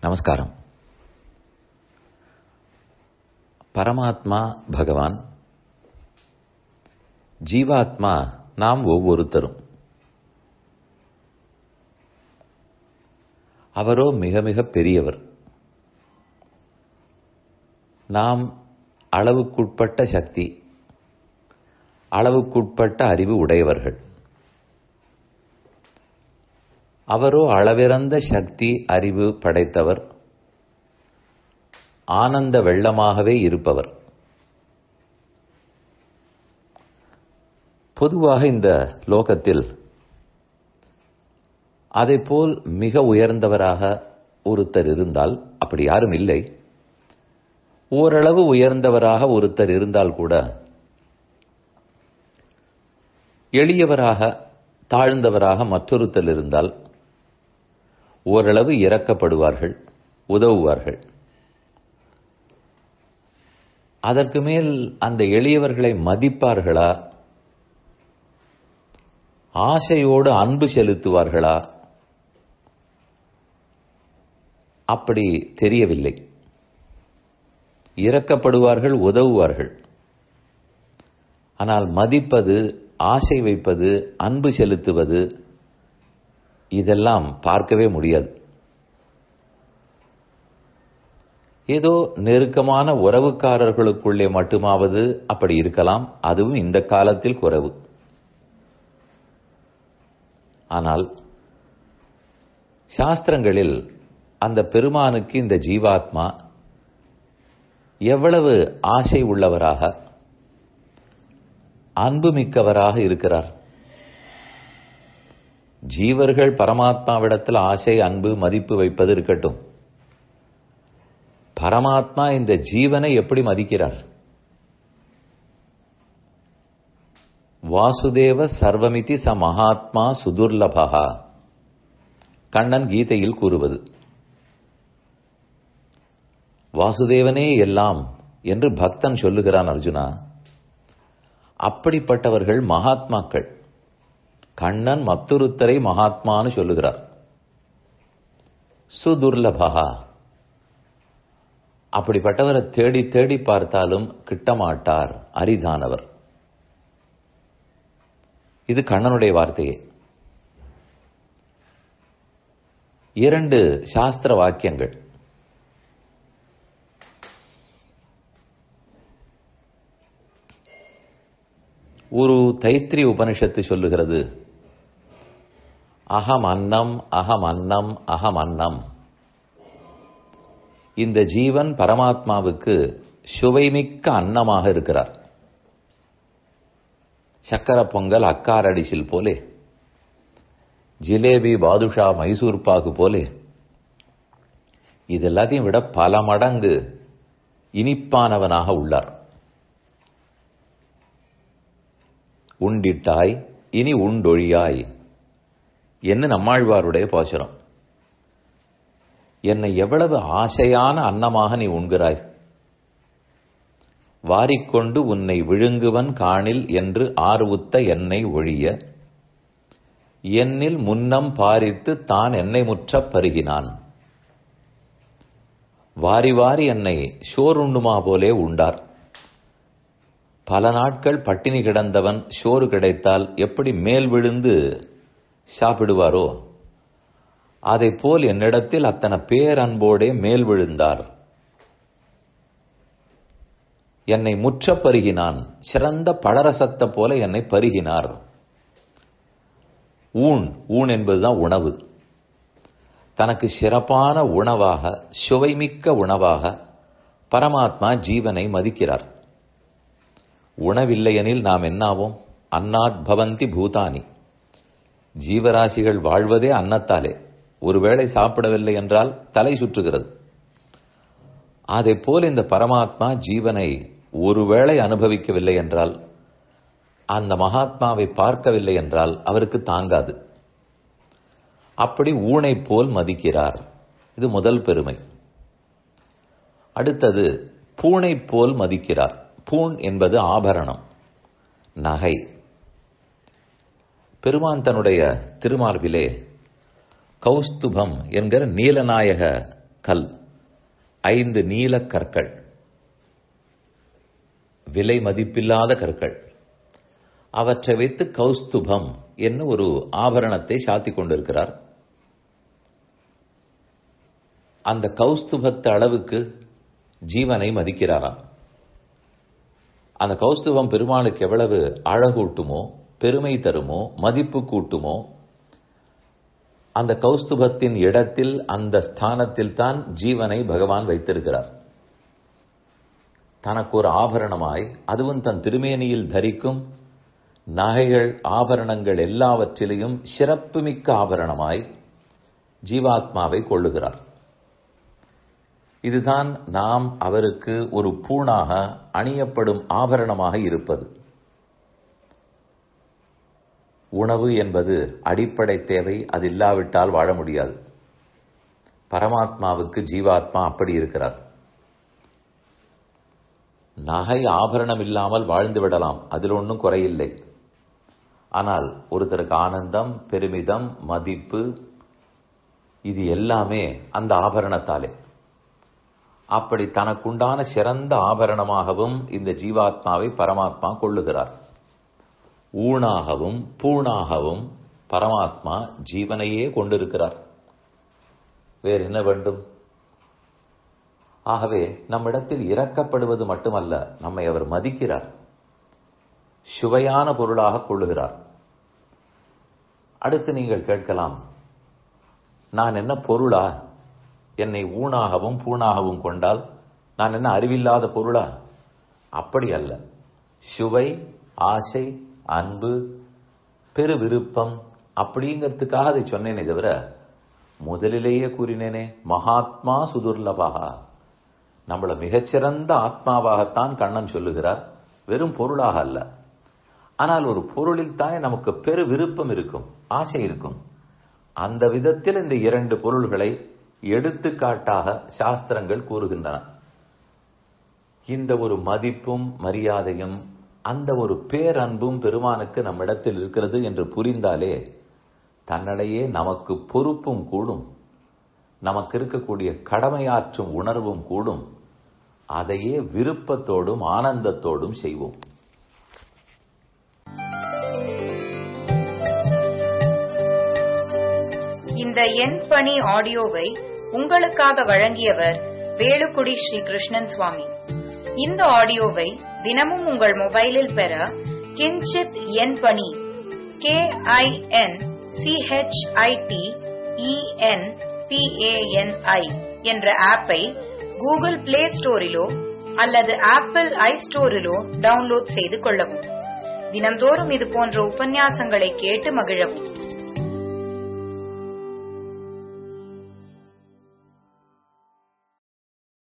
நமஸ்காரம் பரமாத்மா பகவான் ஜீவாத்மா நாம் ஒவ்வொருத்தரும் அவரோ மிக மிக பெரியவர் நாம் அளவுக்குட்பட்ட சக்தி அளவுக்குட்பட்ட அறிவு உடையவர்கள் அவரோ அளவிறந்த சக்தி அறிவு படைத்தவர் ஆனந்த வெள்ளமாகவே இருப்பவர் பொதுவாக இந்த லோகத்தில் போல் மிக உயர்ந்தவராக ஒருத்தர் இருந்தால் அப்படி யாரும் இல்லை ஓரளவு உயர்ந்தவராக ஒருத்தர் இருந்தால் கூட எளியவராக தாழ்ந்தவராக மற்றொருத்தர் இருந்தால் ஓரளவு இறக்கப்படுவார்கள் உதவுவார்கள் அதற்கு மேல் அந்த எளியவர்களை மதிப்பார்களா ஆசையோடு அன்பு செலுத்துவார்களா அப்படி தெரியவில்லை இறக்கப்படுவார்கள் உதவுவார்கள் ஆனால் மதிப்பது ஆசை வைப்பது அன்பு செலுத்துவது இதெல்லாம் பார்க்கவே முடியாது ஏதோ நெருக்கமான உறவுக்காரர்களுக்குள்ளே மட்டுமாவது அப்படி இருக்கலாம் அதுவும் இந்த காலத்தில் குறைவு ஆனால் சாஸ்திரங்களில் அந்த பெருமானுக்கு இந்த ஜீவாத்மா எவ்வளவு ஆசை உள்ளவராக அன்புமிக்கவராக இருக்கிறார் ஜீவர்கள் பரமாத்மாவிடத்தில் ஆசை அன்பு மதிப்பு வைப்பது இருக்கட்டும் பரமாத்மா இந்த ஜீவனை எப்படி மதிக்கிறார் வாசுதேவ சர்வமிதி ச மகாத்மா சுதுர்லபகா கண்ணன் கீதையில் கூறுவது வாசுதேவனே எல்லாம் என்று பக்தன் சொல்லுகிறான் அர்ஜுனா அப்படிப்பட்டவர்கள் மகாத்மாக்கள் கண்ணன் மத்தொருத்தரை மகாத்மான்னு சொல்லுகிறார் சுதுர்லபகா அப்படிப்பட்டவரை தேடி தேடி பார்த்தாலும் கிட்டமாட்டார் அரிதானவர் இது கண்ணனுடைய வார்த்தையே இரண்டு சாஸ்திர வாக்கியங்கள் ஒரு தைத்திரி உபனிஷத்து சொல்லுகிறது அகம் அன்னம் அகம் அன்னம் அகம் அன்னம் இந்த ஜீவன் பரமாத்மாவுக்கு சுவைமிக்க அன்னமாக இருக்கிறார் சக்கர பொங்கல் அக்காரடிசில் போலே ஜிலேபி பாதுஷா மைசூர் பாகு போலே இது எல்லாத்தையும் விட பல மடங்கு இனிப்பானவனாக உள்ளார் உண்டிட்டாய் இனி உண்டொழியாய் என்ன நம்மாழ்வாருடைய பாசுரம் என்னை எவ்வளவு ஆசையான அன்னமாக நீ உண்கிறாய் வாரிக்கொண்டு உன்னை விழுங்குவன் காணில் என்று ஆர்வுத்த என்னை ஒழிய என்னில் முன்னம் பாரித்து தான் என்னை முற்றப் பருகினான் வாரி வாரி என்னை சோறுண்ணுமா போலே உண்டார் பல நாட்கள் பட்டினி கிடந்தவன் சோறு கிடைத்தால் எப்படி மேல் விழுந்து சாப்பிடுவாரோ அதை போல் என்னிடத்தில் அத்தனை பேரன்போடே மேல் விழுந்தார் என்னை முற்ற பருகினான் சிறந்த பழரசத்தை போல என்னை பருகினார் ஊன் ஊன் என்பதுதான் உணவு தனக்கு சிறப்பான உணவாக சுவைமிக்க உணவாக பரமாத்மா ஜீவனை மதிக்கிறார் உணவில்லையெனில் நாம் என்னாவோம் அன்னாத் பவந்தி பூதானி ஜீவராசிகள் வாழ்வதே அன்னத்தாலே ஒருவேளை சாப்பிடவில்லை என்றால் தலை சுற்றுகிறது அதை போல் இந்த பரமாத்மா ஜீவனை ஒருவேளை அனுபவிக்கவில்லை என்றால் அந்த மகாத்மாவை பார்க்கவில்லை என்றால் அவருக்கு தாங்காது அப்படி ஊனை போல் மதிக்கிறார் இது முதல் பெருமை அடுத்தது பூனை போல் மதிக்கிறார் பூண் என்பது ஆபரணம் நகை பெருமான் தன்னுடைய திருமார்பிலே கௌஸ்துபம் என்கிற நீலநாயக கல் ஐந்து நீல கற்கள் விலை மதிப்பில்லாத கற்கள் அவற்றை வைத்து கௌஸ்துபம் என்ன ஒரு ஆபரணத்தை சாத்திக் கொண்டிருக்கிறார் அந்த கௌஸ்துபத்து அளவுக்கு ஜீவனை மதிக்கிறாராம் அந்த கௌஸ்துபம் பெருமாளுக்கு எவ்வளவு அழகூட்டுமோ பெருமை தருமோ மதிப்பு கூட்டுமோ அந்த கௌஸ்துபத்தின் இடத்தில் அந்த ஸ்தானத்தில் தான் ஜீவனை பகவான் வைத்திருக்கிறார் தனக்கு ஒரு ஆபரணமாய் அதுவும் தன் திருமேனியில் தரிக்கும் நகைகள் ஆபரணங்கள் எல்லாவற்றிலையும் சிறப்புமிக்க ஆபரணமாய் ஜீவாத்மாவை கொள்ளுகிறார் இதுதான் நாம் அவருக்கு ஒரு பூணாக அணியப்படும் ஆபரணமாக இருப்பது உணவு என்பது அடிப்படை தேவை அது இல்லாவிட்டால் வாழ முடியாது பரமாத்மாவுக்கு ஜீவாத்மா அப்படி இருக்கிறார் நகை ஆபரணம் இல்லாமல் வாழ்ந்து விடலாம் அதில் ஒன்றும் குறையில்லை ஆனால் ஒருத்தருக்கு ஆனந்தம் பெருமிதம் மதிப்பு இது எல்லாமே அந்த ஆபரணத்தாலே அப்படி தனக்குண்டான சிறந்த ஆபரணமாகவும் இந்த ஜீவாத்மாவை பரமாத்மா கொள்ளுகிறார் ஊனாகவும் பூணாகவும் பரமாத்மா ஜீவனையே கொண்டிருக்கிறார் வேறு என்ன வேண்டும் ஆகவே நம்மிடத்தில் இறக்கப்படுவது மட்டுமல்ல நம்மை அவர் மதிக்கிறார் சுவையான பொருளாக கொள்ளுகிறார் அடுத்து நீங்கள் கேட்கலாம் நான் என்ன பொருளா என்னை ஊனாகவும் பூணாகவும் கொண்டால் நான் என்ன அறிவில்லாத பொருளா அப்படி அல்ல சுவை ஆசை அன்பு பெரு விருப்பம் அப்படிங்கிறதுக்காக அதை சொன்னேனே தவிர முதலிலேயே கூறினேனே மகாத்மா சுதுர்லபாகா நம்மள மிகச்சிறந்த ஆத்மாவாகத்தான் கண்ணன் சொல்லுகிறார் வெறும் பொருளாக அல்ல ஆனால் ஒரு பொருளில் தானே நமக்கு பெரு விருப்பம் இருக்கும் ஆசை இருக்கும் அந்த விதத்தில் இந்த இரண்டு பொருள்களை எடுத்துக்காட்டாக சாஸ்திரங்கள் கூறுகின்றன இந்த ஒரு மதிப்பும் மரியாதையும் அந்த ஒரு பேரன்பும் பெருமானுக்கு நம்மிடத்தில் இருக்கிறது என்று புரிந்தாலே தன்னிடையே நமக்கு பொறுப்பும் கூடும் நமக்கு இருக்கக்கூடிய கடமையாற்றும் உணர்வும் கூடும் அதையே விருப்பத்தோடும் ஆனந்தத்தோடும் செய்வோம் இந்த என் பணி ஆடியோவை உங்களுக்காக வழங்கியவர் வேலுக்குடி ஸ்ரீ கிருஷ்ணன் சுவாமி இந்த ஆடியோவை தினமும் உங்கள் மொபைலில் பெற கிஞ்சித் என் பணி கே ஐ என் சிஹெச்ஐடி இஎன் பிஏஎன்ஐ என்ற ஆப்பை கூகுள் பிளே ஸ்டோரிலோ அல்லது ஆப்பிள் ஐ ஸ்டோரிலோ டவுன்லோட் செய்து கொள்ளவும் தினம்தோறும் இது போன்ற உபன்யாசங்களை கேட்டு மகிழவும்